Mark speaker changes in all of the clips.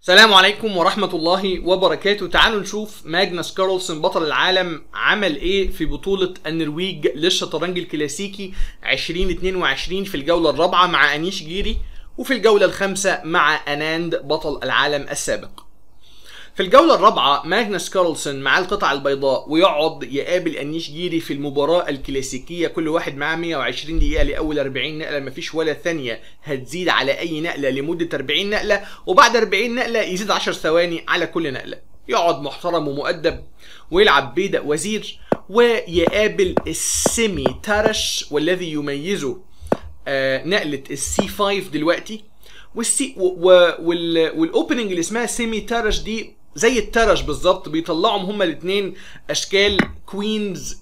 Speaker 1: السلام عليكم ورحمة الله وبركاته تعالوا نشوف ماجنس كارلسن بطل العالم عمل ايه في بطولة النرويج للشطرنج الكلاسيكي 2022 في الجولة الرابعة مع أنيش جيري وفي الجولة الخامسة مع أناند بطل العالم السابق في الجولة الرابعة ماجنس كارلسن معاه القطعة البيضاء ويقعد يقابل أنيش جيري في المباراة الكلاسيكية كل واحد معاه 120 دقيقة لأول 40 نقلة مفيش ولا ثانية هتزيد على أي نقلة لمدة 40 نقلة وبعد 40 نقلة يزيد 10 ثواني على كل نقلة يقعد محترم ومؤدب ويلعب بيدق وزير ويقابل السيمي تارش والذي يميزه آه نقلة السي 5 دلوقتي والسي و- و- وال والاوبننج اللي اسمها سيمي تارش دي زي الترش بالظبط بيطلعهم هما الاثنين اشكال كوينز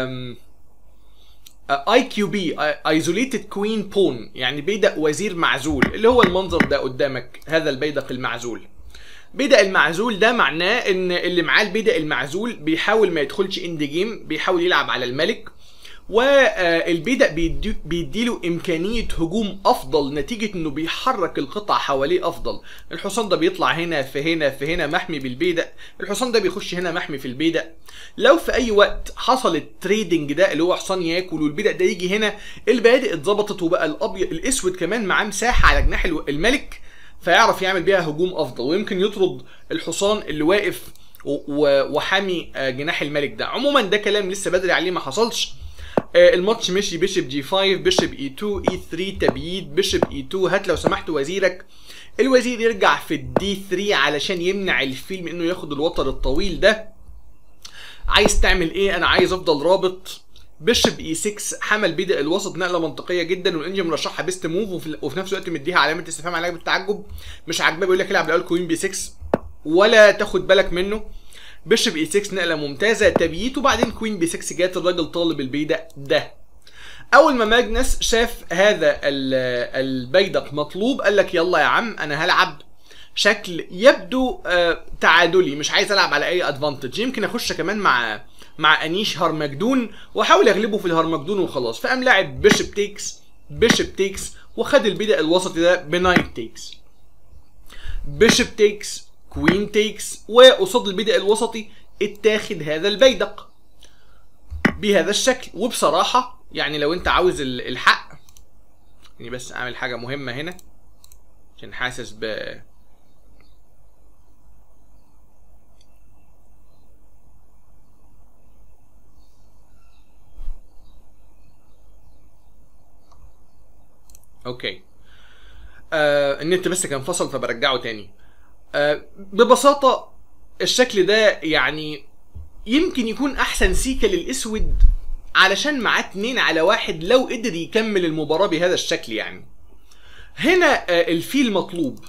Speaker 1: اي كيو بي ايزوليتد كوين بون يعني بيدق وزير معزول اللي هو المنظر ده قدامك هذا البيدق المعزول بيدق المعزول ده معناه ان اللي معاه البيدق المعزول بيحاول ما يدخلش اند جيم بيحاول يلعب على الملك والبيدق بيدي بيديله امكانيه هجوم افضل نتيجه انه بيحرك القطع حواليه افضل الحصان ده بيطلع هنا في هنا في هنا محمي بالبيدق الحصان ده بيخش هنا محمي في البيدق لو في اي وقت حصل التريدنج ده اللي هو حصان ياكل والبيدق ده يجي هنا البيادق اتظبطت وبقى الابيض الاسود كمان معاه مساحه على جناح الو- الملك فيعرف يعمل بيها هجوم افضل ويمكن يطرد الحصان اللي واقف و- و- وحامي آه، جناح الملك ده عموما ده كلام لسه بدري عليه ما حصلش آه، الماتش مشي بيشب جي 5 بيشب اي 2 اي 3 تبييد بيشب اي 2 هات لو سمحت وزيرك الوزير يرجع في الدي 3 علشان يمنع الفيل من انه ياخد الوتر الطويل ده عايز تعمل ايه انا عايز افضل رابط بيشب اي 6 حمل بيدق الوسط نقله منطقيه جدا والانجن مرشحها بيست موف وفي, وفي نفس الوقت مديها علامه استفهام عليها بالتعجب مش عاجباه بيقول لك العب الاول كوين بي 6 ولا تاخد بالك منه بيشب اي 6 نقله ممتازه تبييت وبعدين كوين بي 6 جات الراجل طالب البيدق ده اول ما ماجنس شاف هذا ال- البيدق مطلوب قال لك يلا يا عم انا هلعب شكل يبدو آه تعادلي مش عايز العب على اي ادفانتج يمكن اخش كمان مع مع انيش هرمجدون واحاول اغلبه في الهرمجدون وخلاص فقام لاعب بيشب تيكس بيشب تيكس وخد البيدق الوسطي ده بنايت تيكس بيشب تيكس كوين تيكس وقصاد البيدق الوسطي اتاخد هذا البيدق بهذا الشكل وبصراحة يعني لو انت عاوز ال- الحق يعني بس اعمل حاجة مهمة هنا عشان حاسس ب اوكي آه النت بس كان فصل فبرجعه تاني آه ببساطة الشكل ده يعني يمكن يكون احسن سيكة للاسود علشان معاه اتنين على واحد لو قدر يكمل المباراة بهذا الشكل يعني هنا آه، الفيل مطلوب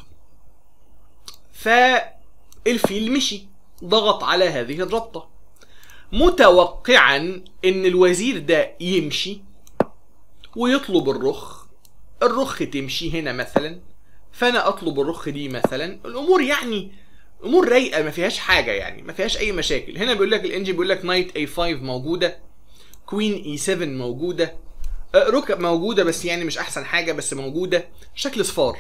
Speaker 1: فالفيل مشي ضغط على هذه الربطة متوقعا ان الوزير ده يمشي ويطلب الرخ الرخ تمشي هنا مثلا فانا اطلب الرخ دي مثلا الامور يعني امور رايقه ما فيهاش حاجه يعني ما فيهاش اي مشاكل هنا بيقول لك الانجن بيقول لك نايت اي 5 موجوده كوين اي 7 موجوده آه، روك موجوده بس يعني مش احسن حاجه بس موجوده شكل صفار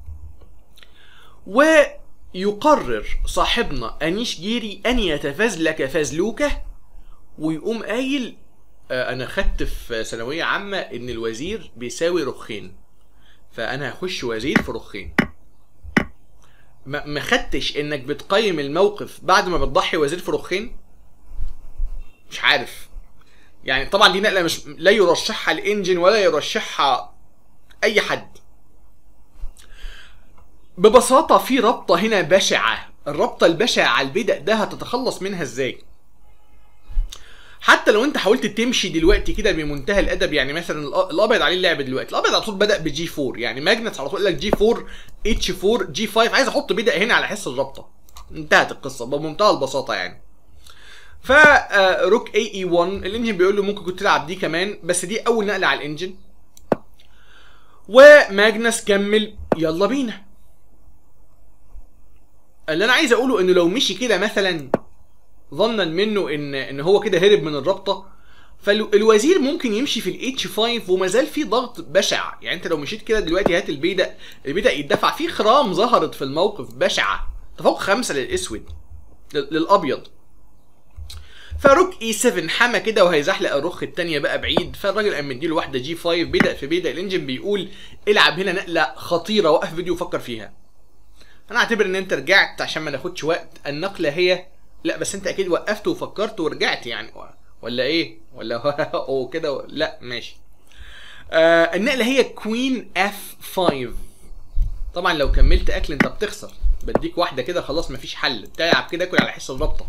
Speaker 1: ويقرر صاحبنا انيش جيري ان يتفزلك فزلوكه ويقوم قايل آه، انا خدت في ثانويه عامه ان الوزير بيساوي رخين فانا هخش وزير في رخين ما ما خدتش انك بتقيم الموقف بعد ما بتضحي وزير في رخين مش عارف يعني طبعا دي نقله مش لا يرشحها الانجن ولا يرشحها اي حد ببساطه في رابطه هنا بشعه الرابطه البشعه على البدء ده هتتخلص منها ازاي حتى لو انت حاولت تمشي دلوقتي كده بمنتهى الادب يعني مثلا الأ- الابيض عليه اللعب دلوقتي الابيض على طول بدا بجي 4 يعني ماجنس على طول قال لك جي 4 اتش 4 جي 5 عايز احط بدأ هنا على حس الرابطه انتهت القصه بمنتهى البساطه يعني ف آه، روك اي اي 1 الانجن بيقول له ممكن كنت تلعب دي كمان بس دي اول نقله على الانجن وماجنس كمل يلا بينا اللي انا عايز اقوله انه لو مشي كده مثلا ظنا منه ان ان هو كده هرب من الرابطه فالوزير ممكن يمشي في الاتش 5 وما زال في ضغط بشع يعني انت لو مشيت كده دلوقتي هات البيدق البيدق يدفع في خرام ظهرت في الموقف بشعه تفوق خمسة للاسود لل- للابيض فروك اي 7 حمى كده وهيزحلق الرخ التانية بقى بعيد فالراجل قام مديله واحده جي 5 بدا في بدا الانجن بيقول العب هنا نقله خطيره وقف فيديو وفكر فيها انا اعتبر ان انت رجعت عشان ما ناخدش وقت النقله هي لا بس انت اكيد وقفت وفكرت ورجعت يعني ولا ايه ولا او كده لا ماشي آه النقله هي كوين اف 5 طبعا لو كملت اكل انت بتخسر بديك واحده كده خلاص مفيش حل تلعب كده اكل على حس الرابطه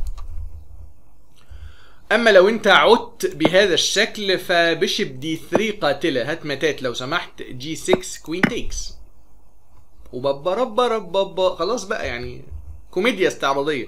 Speaker 1: اما لو انت عدت بهذا الشكل فبشب دي 3 قاتله هات متات لو سمحت جي 6 كوين تيكس وبابا ربا ربا خلاص بقى يعني كوميديا استعراضيه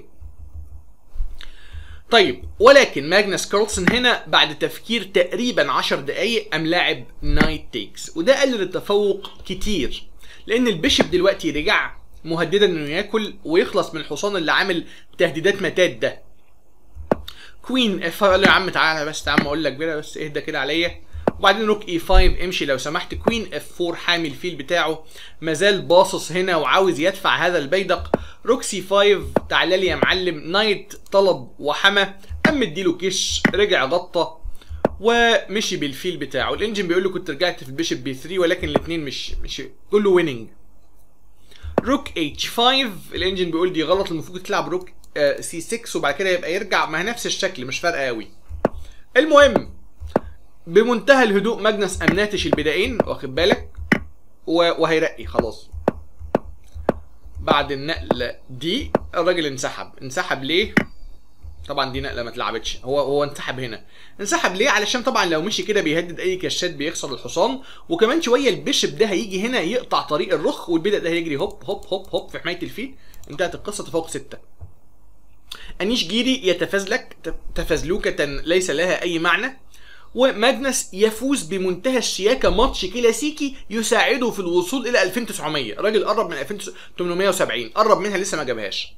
Speaker 1: طيب ولكن ماجنس كارلسون هنا بعد تفكير تقريبا 10 دقايق قام لاعب نايت تيكس وده قلل التفوق كتير لان البيشب دلوقتي رجع مهددا انه ياكل ويخلص من الحصان اللي عامل تهديدات متات ده كوين اف قال له يا عم تعالى بس تعالى اقول لك كده بس اهدى كده عليا وبعدين روك اي 5 امشي لو سمحت كوين اف 4 حامي الفيل بتاعه مازال باصص هنا وعاوز يدفع هذا البيدق روك سي 5 تعالى لي يا معلم نايت طلب وحمى قام مديله كش رجع غطى ومشي بالفيل بتاعه الانجن بيقول له كنت رجعت في البيشب بي 3 ولكن الاثنين مش مش كله ويننج روك اتش 5 الانجن بيقول دي غلط المفروض تلعب روك سي 6 وبعد كده يبقى يرجع ما هي نفس الشكل مش فارقه قوي المهم بمنتهى الهدوء ماجنس قام ناتش البدائين واخد بالك و- وهيرقي خلاص بعد النقله دي الراجل انسحب انسحب ليه طبعا دي نقله ما اتلعبتش هو هو انسحب هنا انسحب ليه علشان طبعا لو مشي كده بيهدد اي كشات بيخسر الحصان وكمان شويه البيشب ده هيجي هنا يقطع طريق الرخ والبدأ ده هيجري هوب هوب هوب هوب في حمايه الفيل انتهت القصه تفوق سته انيش جيري يتفزلك ت- تفزلوكة ليس لها اي معنى وماجنس يفوز بمنتهى الشياكة ماتش كلاسيكي يساعده في الوصول الى 2900 الراجل قرب من 2870 قرب منها لسه ما جابهاش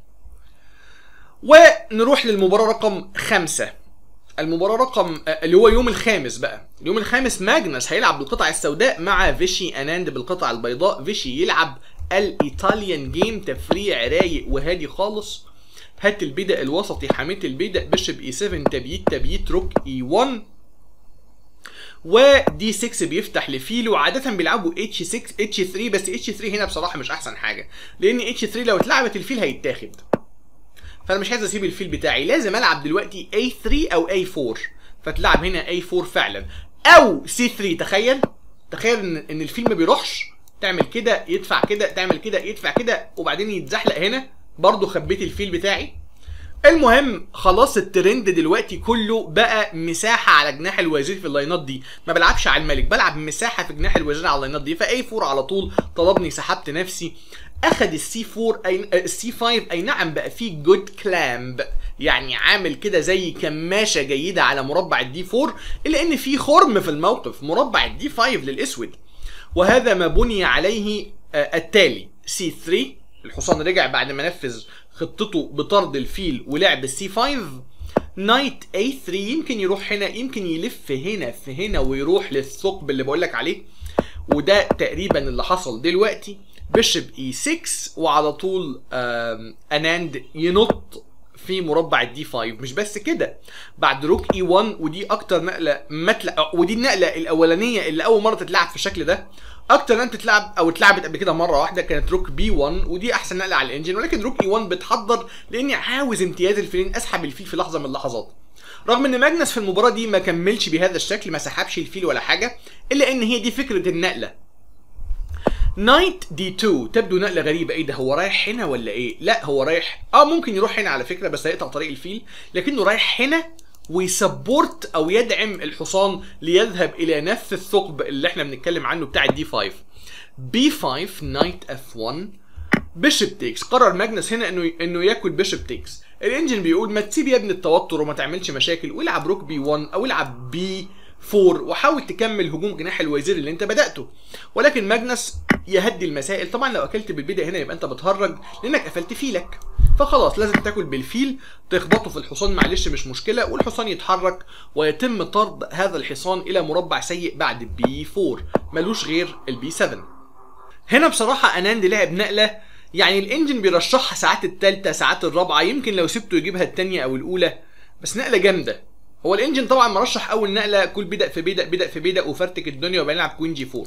Speaker 1: ونروح للمباراة رقم خمسة المباراة رقم آه، اللي هو يوم الخامس بقى اليوم الخامس ماجنس هيلعب بالقطع السوداء مع فيشي اناند بالقطع البيضاء فيشي يلعب الايطاليان جيم تفريع رايق وهادي خالص هات البدأ الوسطي حميت البدأ بيشب اي 7 تبييت تبييت روك اي 1 ودي 6 بيفتح لفيل وعادة بيلعبوا اتش 6 اتش 3 بس اتش 3 هنا بصراحة مش أحسن حاجة لأن اتش 3 لو اتلعبت الفيل هيتاخد فأنا مش عايز أسيب الفيل بتاعي لازم ألعب دلوقتي A3 أو A4 فتلعب هنا A4 فعلا أو C3 تخيل تخيل إن إن الفيل ما بيروحش تعمل كده يدفع كده تعمل كده يدفع كده وبعدين يتزحلق هنا برضو خبيت الفيل بتاعي المهم خلاص الترند دلوقتي كله بقى مساحه على جناح الوزير في اللاينات دي ما بلعبش على الملك بلعب مساحه في جناح الوزير على اللاينات دي فاي 4 على طول طلبني سحبت نفسي اخد السي 4 اي السي 5 اي نعم بقى فيه جود كلامب يعني عامل كده زي كماشه جيده على مربع الدي 4 الا ان في خرم في الموقف مربع الدي 5 للاسود وهذا ما بني عليه آه، التالي سي 3 الحصان رجع بعد ما نفذ خطته بطرد الفيل ولعب السي 5 نايت اي 3 يمكن يروح هنا يمكن يلف هنا في هنا ويروح للثقب اللي بقول لك عليه وده تقريبا اللي حصل دلوقتي بيشب اي 6 وعلى طول آم، اناند ينط في مربع الدي 5 مش بس كده بعد روك اي 1 ودي اكتر نقله متلا ودي النقله الاولانيه اللي اول مره تتلعب في الشكل ده اكتر نقله تتلعب او اتلعبت قبل كده مره واحده كانت روك بي 1 ودي احسن نقله على الانجن ولكن روك اي 1 بتحضر لاني عاوز امتياز الفيلين اسحب الفيل في لحظه من اللحظات رغم ان ماجنس في المباراه دي ما كملش بهذا الشكل ما سحبش الفيل ولا حاجه الا ان هي دي فكره النقله نايت دي 2 تبدو نقله غريبه ايه ده هو رايح هنا ولا ايه لا هو رايح اه ممكن يروح هنا على فكره بس هيقطع طريق الفيل لكنه رايح هنا ويسبورت او يدعم الحصان ليذهب الى نفس الثقب اللي احنا بنتكلم عنه بتاع الدي 5 بي 5 نايت اف 1 بيشب تيكس قرر ماجنس هنا انه انه ياكل بيشب تيكس الانجن بيقول ما تسيب يا ابني التوتر وما تعملش مشاكل والعب روك بي 1 او العب بي 4 وحاول تكمل هجوم جناح الوزير اللي انت بداته ولكن ماجنس يهدي المسائل طبعا لو اكلت بالبدا هنا يبقى انت بتهرج لانك قفلت فيلك فخلاص لازم تاكل بالفيل تخبطه في الحصان معلش مش مشكله والحصان يتحرك ويتم طرد هذا الحصان الى مربع سيء بعد بي 4 ملوش غير البي 7 هنا بصراحه اناند لعب نقله يعني الانجن بيرشحها ساعات التالتة ساعات الرابعة يمكن لو سبته يجيبها التانية او الاولى بس نقلة جامدة هو الانجن طبعا مرشح اول نقلة كل بدأ في بدأ بدأ في بدأ وفرتك الدنيا وبعدين يلعب كوين جي 4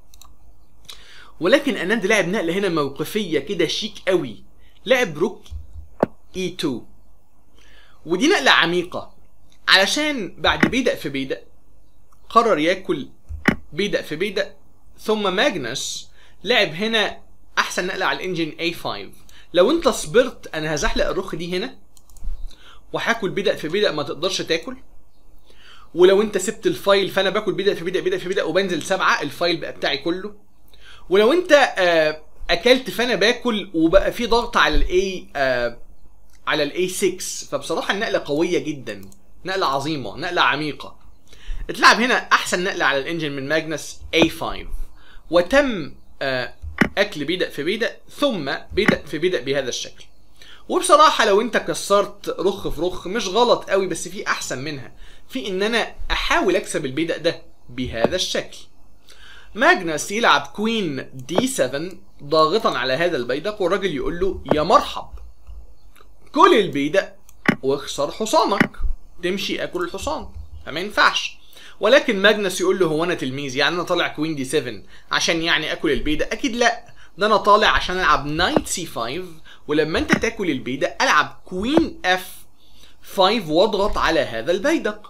Speaker 1: ولكن اناند لعب نقلة هنا موقفية كده شيك قوي لعب روك اي 2 ودي نقلة عميقة علشان بعد بيدق في بيدق قرر ياكل بيدق في بيدق ثم ماجنس لعب هنا احسن نقله على الانجن A5 لو انت صبرت انا هزحلق الرخ دي هنا وهاكل بدأ في بدأ ما تقدرش تاكل ولو انت سبت الفايل فانا باكل بدأ في بدأ بدأ في بدأ وبنزل سبعة الفايل بقى بتاعي كله ولو انت آه اكلت فانا باكل وبقى في ضغط على الاي آه على الاي 6 فبصراحه النقله قويه جدا نقله عظيمه نقله عميقه اتلعب هنا احسن نقله على الانجن من ماجنس A5 وتم آه اكل بيدق في بيدق ثم بيدق في بيدق بهذا الشكل وبصراحه لو انت كسرت رخ في رخ مش غلط قوي بس في احسن منها في ان انا احاول اكسب البيدق ده بهذا الشكل ماجنس يلعب كوين دي 7 ضاغطا على هذا البيدق والراجل يقول له يا مرحب كل البيدق واخسر حصانك تمشي اكل الحصان فما ينفعش ولكن ماجنس يقول له هو انا تلميذ يعني انا طالع كوين دي 7 عشان يعني اكل البيدق اكيد لا ده انا طالع عشان العب نايت سي 5 ولما انت تاكل البيدق العب كوين اف 5 واضغط على هذا البيدق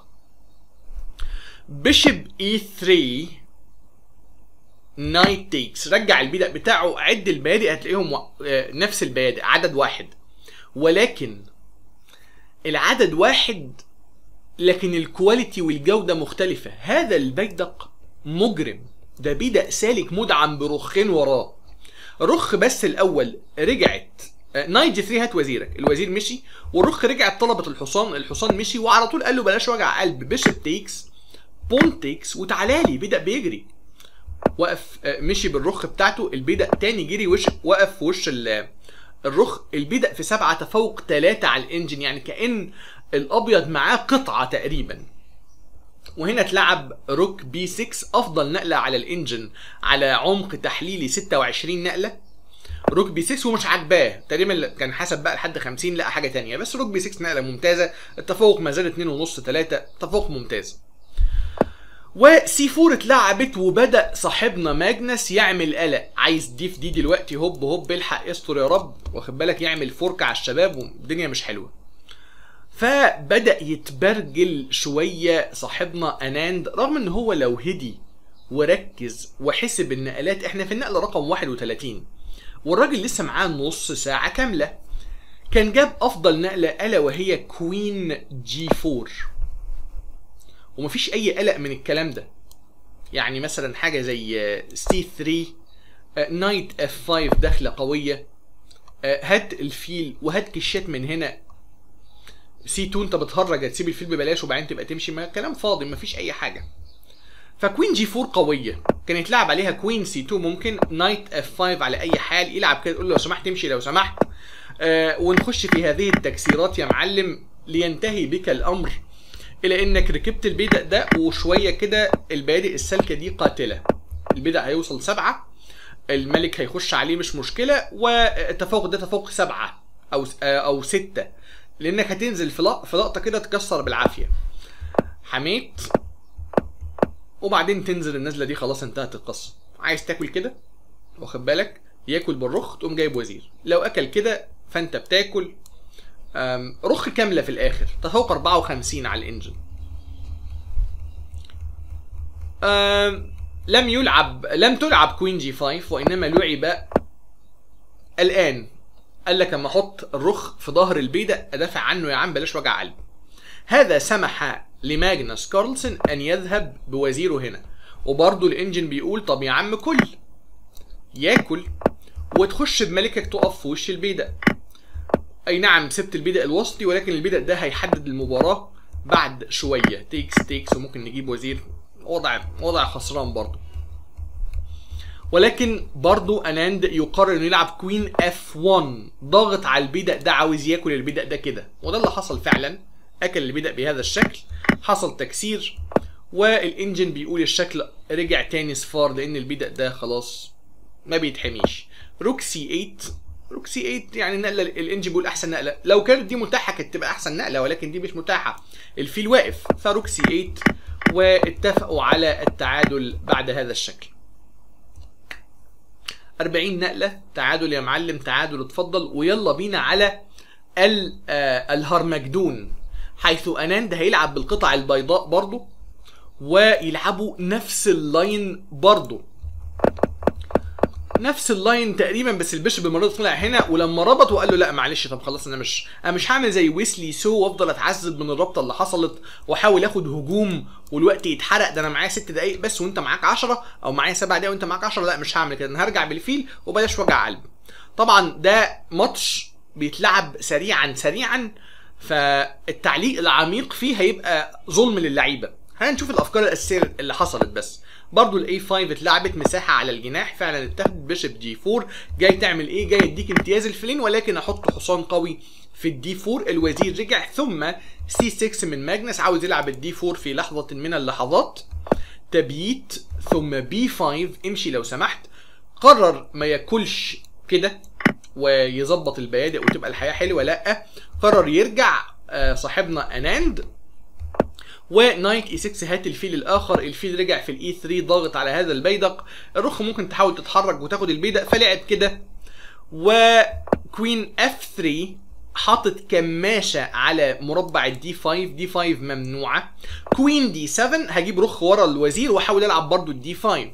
Speaker 1: بيشب اي 3 نايت تيكس رجع البيدق بتاعه عد البيادق هتلاقيهم و... آه، نفس البيادق عدد واحد ولكن العدد واحد لكن الكواليتي والجودة مختلفة هذا البيدق مجرم ده بيدق سالك مدعم برخين وراه رخ بس الأول رجعت آه، نايت جي 3 هات وزيرك الوزير مشي والرخ رجعت طلبت الحصان الحصان مشي وعلى طول قال له بلاش وجع قلب بيشب تيكس بون تيكس وتعالى لي بدأ بيجري وقف آه، مشي بالرخ بتاعته البيدق تاني جري وش وقف في وش ال- الرخ البيدق في سبعة تفوق ثلاثة على الانجن يعني كأن الابيض معاه قطعة تقريبا وهنا اتلعب روك بي 6 افضل نقلة على الانجن على عمق تحليلي 26 نقلة روك بي 6 ومش عاجباه تقريبا كان حسب بقى لحد 50 لا حاجة تانية بس روك بي 6 نقلة ممتازة التفوق ما زال 2 ونص 3 تفوق ممتاز وسي 4 اتلعبت وبدا صاحبنا ماجنس يعمل قلق عايز دي في دي دلوقتي هوب هوب الحق استر يا رب واخد بالك يعمل فركه على الشباب والدنيا مش حلوه فبدا يتبرجل شويه صاحبنا اناند رغم ان هو لو هدي وركز وحسب النقلات احنا في النقله رقم 31 والراجل لسه معاه نص ساعه كامله كان جاب افضل نقله الا وهي كوين جي 4 ومفيش اي قلق من الكلام ده يعني مثلا حاجه زي سي 3 نايت اف 5 دخله قويه آه، هات الفيل وهات كشات من هنا سي 2 انت بتهرج هتسيب الفيل ببلاش وبعدين تبقى تمشي ما كلام فاضي مفيش اي حاجه فكوين جي 4 قويه كان يتلعب عليها كوين سي 2 ممكن نايت اف 5 على اي حال يلعب كده يقول له لو سمحت امشي لو سمحت آه ونخش في هذه التكسيرات يا معلم لينتهي بك الامر الى انك ركبت البيدق ده وشويه كده البيادق السالكه دي قاتله البيدق هيوصل سبعه الملك هيخش عليه مش مشكله والتفوق ده تفوق سبعه او او سته لانك هتنزل في لق- في لقطه كده تكسر بالعافيه حميت وبعدين تنزل النزله دي خلاص انتهت القصه عايز تاكل كده واخد بالك ياكل بالرخ تقوم جايب وزير لو اكل كده فانت بتاكل أم، رخ كامله في الاخر تفوق 54 على الانجن أم، لم يلعب لم تلعب كوين جي 5 وانما لعب الان قال لك اما احط الرخ في ظهر البيدق ادافع عنه يا عم بلاش وجع قلب هذا سمح لماجنس كارلسن ان يذهب بوزيره هنا وبرضه الانجن بيقول طب يا عم كل ياكل وتخش بملكك تقف في وش البيدق اي نعم سبت البيدق الوسطي ولكن البيدق ده هيحدد المباراه بعد شويه تيكس تيكس وممكن نجيب وزير وضع وضع خسران برضه ولكن برضو اناند يقرر انه يلعب كوين اف 1 ضاغط على البيدق ده عاوز ياكل البيدق ده كده وده اللي حصل فعلا اكل البيدق بهذا الشكل حصل تكسير والانجن بيقول الشكل رجع تاني صفار لان البيدق ده خلاص ما بيتحميش روك سي 8 روك سي 8 يعني النقله الانجن بيقول احسن نقله لو كانت دي متاحه كانت تبقى احسن نقله ولكن دي مش متاحه الفيل واقف فروك سي 8 واتفقوا على التعادل بعد هذا الشكل 40 نقله تعادل يا معلم تعادل اتفضل ويلا بينا على ال- آه، الهرمجدون حيث اناند هيلعب بالقطع البيضاء برضه ويلعبوا نفس اللاين برضه نفس اللاين تقريبا بس البيشوب المره دي طلع هنا ولما ربط وقال له لا معلش طب خلاص انا مش انا مش هعمل زي ويسلي سو وافضل اتعذب من الرابطه اللي حصلت واحاول اخد هجوم والوقت يتحرق ده انا معايا ست دقايق بس وانت معاك 10 او معايا سبع دقايق وانت معاك 10 لا مش هعمل كده انا هرجع بالفيل وبلاش وجع قلب طبعا ده ماتش بيتلعب سريعا سريعا فالتعليق العميق فيه هيبقى ظلم للعيبه خلينا نشوف الافكار الاساسيه اللي حصلت بس برضو الاي 5 اتلعبت مساحه على الجناح فعلا اتاخدت بيشوب جي 4 جاي تعمل ايه جاي يديك امتياز الفلين ولكن احط حصان قوي في الدي 4 الوزير رجع ثم سي 6 من ماجنس عاوز يلعب الدي 4 في لحظه من اللحظات تبييت ثم بي 5 امشي لو سمحت قرر ما ياكلش كده ويظبط البيادق وتبقى الحياه حلوه لا قرر يرجع آه، صاحبنا اناند ونايك اي 6 هات الفيل الاخر الفيل رجع في الاي 3 ضاغط على هذا البيدق الرخ ممكن تحاول تتحرك وتاخد البيدق فلعب كده وكوين اف 3 حاطط كماشة على مربع الدي 5 دي 5 ممنوعة كوين دي 7 هجيب رخ ورا الوزير واحاول العب برضو الدي 5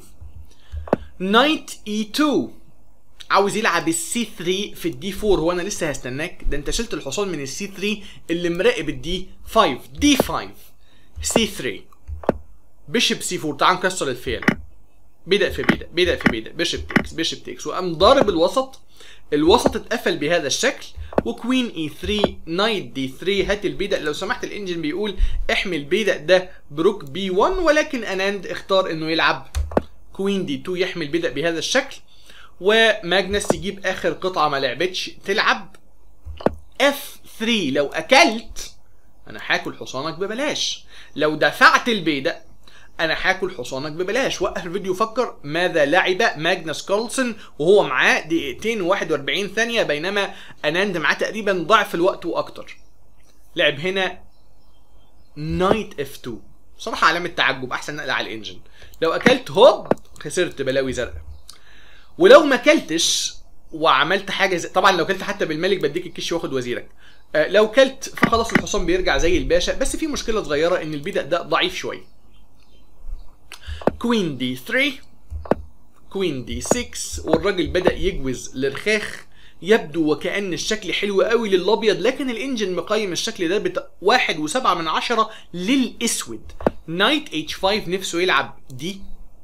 Speaker 1: نايت اي 2 عاوز يلعب السي 3 في الدي 4 هو انا لسه هستناك ده انت شلت الحصان من السي 3 اللي مراقب الدي 5 دي 5 سي 3 بيشب سي 4 تعال نكسر الفيل بدأ في بدأ بدأ في بدأ بيشب تيكس بيشب تيكس وقام ضارب الوسط الوسط اتقفل بهذا الشكل وكوين اي 3 نايت دي 3 هات البيدق لو سمحت الانجن بيقول احمي البيدق ده بروك بي 1 ولكن اناند اختار انه يلعب كوين دي 2 يحمي البيدق بهذا الشكل وماجنس يجيب اخر قطعه ما لعبتش تلعب اف 3 لو اكلت انا هاكل حصانك ببلاش لو دفعت البيدق انا هاكل حصانك ببلاش وقف الفيديو فكر ماذا لعب ماجنس كارلسن وهو معاه دقيقتين و41 ثانيه بينما اناند معاه تقريبا ضعف الوقت واكتر لعب هنا نايت اف 2 صراحه علامه تعجب احسن نقله على الانجن لو اكلت هوب خسرت بلاوي زرقاء ولو ما كلتش وعملت حاجه زي طبعا لو كلت حتى بالملك بديك الكش واخد وزيرك آه، لو كلت فخلاص الحصان بيرجع زي الباشا بس في مشكله صغيره ان البدأ ده ضعيف شويه كوين دي 3 كوين دي 6 والراجل بدأ يجوز لرخاخ يبدو وكأن الشكل حلو قوي للأبيض لكن الإنجن مقيم الشكل ده بت... واحد وسبعة من عشرة للأسود نايت اتش 5 نفسه يلعب دي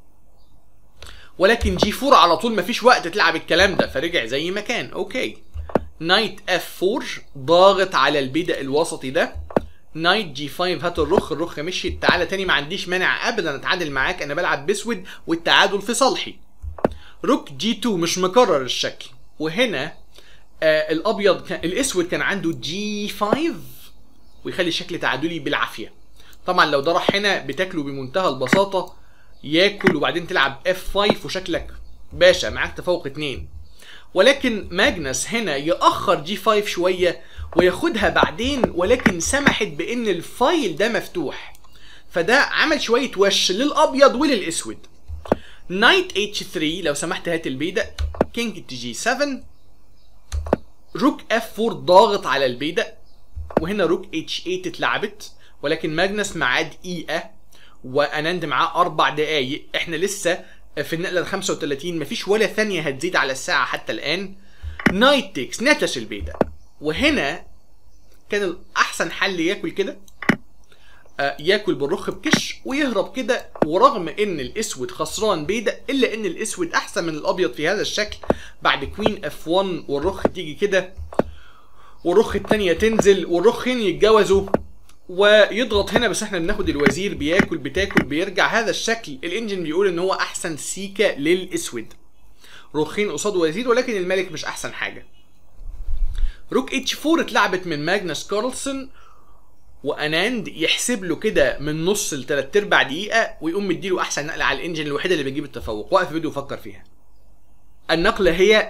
Speaker 1: ولكن جي 4 على طول مفيش وقت تلعب الكلام ده فرجع زي ما كان اوكي نايت اف 4 ضاغط على البدأ الوسطي ده نايت جي 5 هات الرخ الرخ مشي تعالى تاني ما عنديش مانع ابدا اتعادل معاك انا بلعب باسود والتعادل في صالحي روك جي 2 مش مكرر الشكل وهنا آه الابيض كان الاسود كان عنده جي 5 ويخلي الشكل تعادلي بالعافيه طبعا لو ده راح هنا بتاكله بمنتهى البساطه ياكل وبعدين تلعب اف 5 وشكلك باشا معاك تفوق اتنين ولكن ماجنس هنا يأخر جي 5 شوية وياخدها بعدين ولكن سمحت بان الفايل ده مفتوح فده عمل شوية وش للأبيض وللأسود نايت اتش 3 لو سمحت هات البيدق كينج تي جي 7 روك اف 4 ضاغط على البيدق وهنا روك اتش 8 اتلعبت ولكن ماجنس معاه دقيقة واناند معاه اربع دقايق احنا لسه في النقله ال 35 مفيش ولا ثانيه هتزيد على الساعه حتى الان نايت تيكس نتش البيضة وهنا كان احسن حل ياكل كده آه، ياكل بالرخ بكش ويهرب كده ورغم ان الاسود خسران بيضة الا ان الاسود احسن من الابيض في هذا الشكل بعد كوين اف 1 والرخ تيجي كده والرخ التانية تنزل والرخين يتجوزوا ويضغط هنا بس احنا بناخد الوزير بياكل بتاكل بيرجع هذا الشكل الانجن بيقول ان هو احسن سيكا للاسود رخين قصاد وزير ولكن الملك مش احسن حاجه روك اتش 4 اتلعبت من ماجنس كارلسون واناند يحسب له كده من نص لثلاث ارباع دقيقه ويقوم مديله احسن نقله على الانجن الوحيده اللي بتجيب التفوق وقف فيديو وفكر فيها النقله هي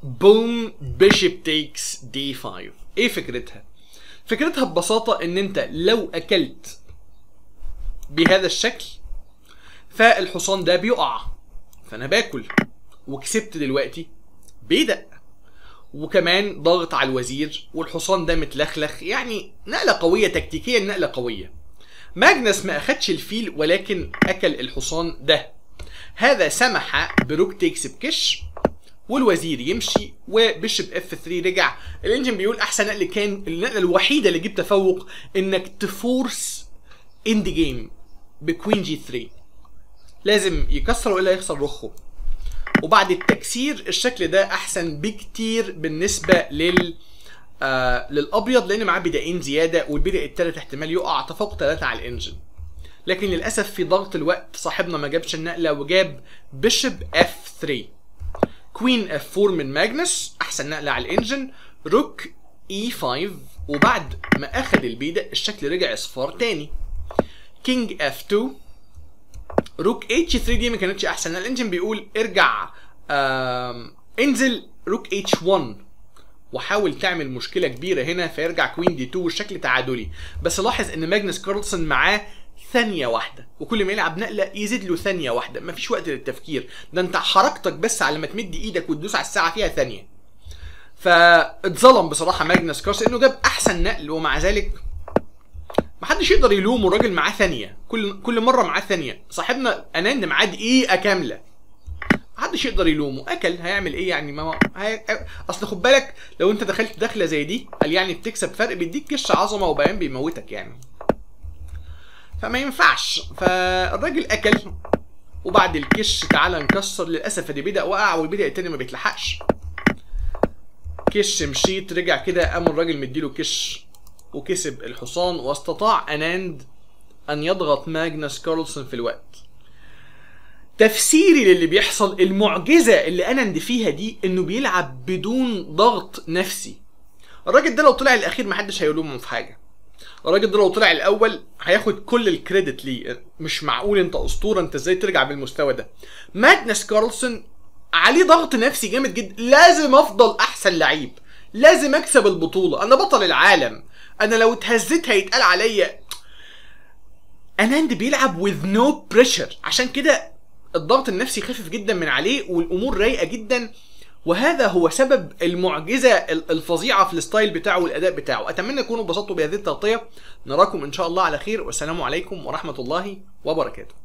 Speaker 1: بوم بيشب تيكس دي 5 ايه فكرتها فكرتها ببساطة ان انت لو اكلت بهذا الشكل فالحصان ده بيقع فانا باكل وكسبت دلوقتي بيدق وكمان ضاغط على الوزير والحصان ده متلخلخ يعني نقلة قوية تكتيكيا نقلة قوية ماجنس ما اخدش الفيل ولكن اكل الحصان ده هذا سمح بروك تيكس بكش والوزير يمشي وبيشب اف 3 رجع الانجن بيقول احسن نقل كان النقله الوحيده اللي جبت تفوق انك تفورس اند جيم بكوين جي 3 لازم يكسر والا يخسر رخه وبعد التكسير الشكل ده احسن بكتير بالنسبه لل آه للابيض لان معاه بدائين زياده والبدء التالت احتمال يقع تفوق ثلاثه على الانجن لكن للاسف في ضغط الوقت صاحبنا ما جابش النقله وجاب بيشب اف 3 كوين اف 4 من ماجنس احسن نقله على الانجن روك اي 5 وبعد ما اخذ البيدق الشكل رجع اصفار تاني كينج اف 2 روك اتش 3 دي ما كانتش احسن الانجن بيقول ارجع آم انزل روك اتش 1 وحاول تعمل مشكله كبيره هنا فيرجع كوين دي 2 والشكل تعادلي بس لاحظ ان ماجنس كارلسون معاه ثانية واحدة وكل ما يلعب نقلة يزيد له ثانية واحدة مفيش وقت للتفكير ده انت حركتك بس على ما تمد ايدك وتدوس على الساعة فيها ثانية فاتظلم بصراحة ماجنس كارلسون انه جاب احسن نقل ومع ذلك محدش يقدر يلومه الراجل معاه ثانية كل كل مرة معاه ثانية صاحبنا اناند معاه دقيقة كاملة محدش يقدر يلومه اكل هيعمل ايه يعني ما هي... اصل خد بالك لو انت دخلت دخله زي دي قال يعني بتكسب فرق بيديك كش عظمه وبيان بيموتك يعني فما ينفعش فالراجل اكل وبعد الكش تعالى نكسر للاسف ادي بدا وقع والبدا التاني ما بيتلحقش كش مشيت رجع كده قام الراجل مديله كش وكسب الحصان واستطاع اناند ان يضغط ماجنس كارلسون في الوقت تفسيري للي بيحصل المعجزة اللي اناند فيها دي انه بيلعب بدون ضغط نفسي الراجل ده لو طلع الاخير محدش هيلومه في حاجة الراجل ده لو طلع الاول هياخد كل الكريدت ليه مش معقول انت اسطوره انت ازاي ترجع بالمستوى ده ماجنس كارلسون عليه ضغط نفسي جامد جدا لازم افضل احسن لعيب لازم اكسب البطوله انا بطل العالم انا لو اتهزيت هيتقال عليا اناند بيلعب with no pressure عشان كده الضغط النفسي خفيف جدا من عليه والامور رايقه جدا وهذا هو سبب المعجزه الفظيعه في الستايل بتاعه والاداء بتاعه اتمنى تكونوا انبسطتوا بهذه التغطيه نراكم ان شاء الله على خير والسلام عليكم ورحمه الله وبركاته